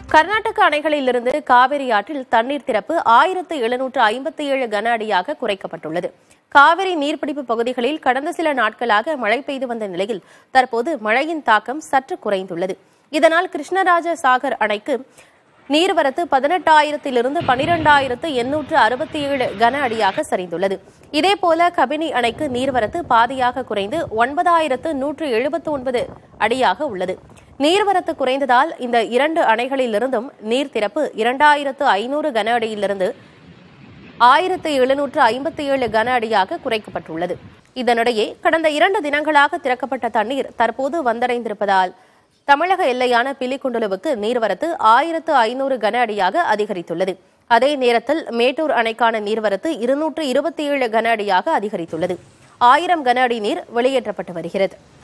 கர்நாடக அணைகளிலிருந்து காவிரி ஆற்றில் தண்ணீர் திறப்பு ஆயிரத்து எழுநூற்று ஐம்பத்தி ஏழு கன அடியாக குறைக்கப்பட்டுள்ளது காவிரி நீர்பிடிப்பு பகுதிகளில் கடந்த சில நாட்களாக மழை பெய்து வந்த நிலையில் தற்போது மழையின் தாக்கம் சற்று குறைந்துள்ளது இதனால் கிருஷ்ணராஜ சாகர் அணைக்கு நீர்வரத்து பதினெட்டாயிரத்திலிருந்து பனிரெண்டாயிரத்து எண்ணூற்று அறுபத்தி ஏழு கன அடியாக சரிந்துள்ளது இதேபோல கபினி அணைக்கு நீர்வரத்து பாதியாக குறைந்து ஒன்பதாயிரத்து நூற்று எழுபத்து ஒன்பது அடியாக உள்ளது நீர்வரத்து குறைந்ததால் இந்த இரண்டு அணைகளிலிருந்தும் நீர் திறப்பு இரண்டாயிரத்து ஐநூறு கன அடியிலிருந்து ஆயிரத்து எழுநூற்று ஐம்பத்தி ஏழு கன அடியாக குறைக்கப்பட்டுள்ளது இதனிடையே கடந்த இரண்டு தினங்களாக திறக்கப்பட்ட தண்ணீர் தற்போது வந்தடைந்திருப்பதால் தமிழக எல்லையான பிலிகுண்டுலுவுக்கு நீர்வரத்து ஆயிரத்து ஐநூறு கன அடியாக அதிகரித்துள்ளது அதே நேரத்தில் மேட்டூர் அணைக்கான நீர்வரத்து இருநூற்று இருபத்தி ஏழு கன அடியாக அதிகரித்துள்ளது ஆயிரம் கன அடி நீர் வெளியேற்றப்பட்டு வருகிறது